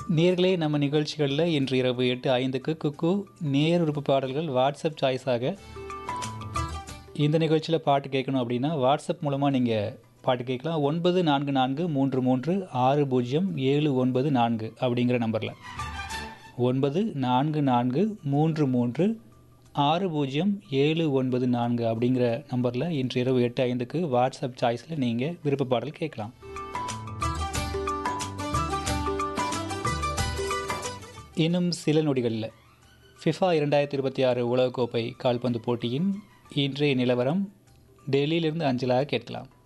நேர்களே நம்ம நிகழ்ச்சிகளில் இன்று இரவு எட்டு ஐந்துக்கு குக்கு நேர் உறுப்பு பாடல்கள் வாட்ஸ்அப் சாய்ஸாக இந்த நிகழ்ச்சியில் பாட்டு கேட்கணும் அப்படின்னா வாட்ஸ்அப் மூலமாக நீங்கள் பாட்டு கேட்கலாம் ஒன்பது நான்கு நான்கு மூன்று மூன்று ஆறு பூஜ்ஜியம் ஏழு ஒன்பது நான்கு அப்படிங்கிற நம்பரில் ஒன்பது நான்கு நான்கு மூன்று மூன்று ஆறு பூஜ்ஜியம் ஏழு ஒன்பது நான்கு அப்படிங்கிற நம்பரில் இன்று இரவு எட்டு ஐந்துக்கு வாட்ஸ்அப் சாய்ஸில் நீங்கள் விருப்ப பாடல் கேட்கலாம் இன்னும் சில நொடிகளில் ஃபிஃபா இரண்டாயிரத்தி இருபத்தி ஆறு உலகக்கோப்பை கால்பந்து போட்டியின் இன்றைய நிலவரம் டெல்லியிலிருந்து அஞ்சலாக கேட்கலாம்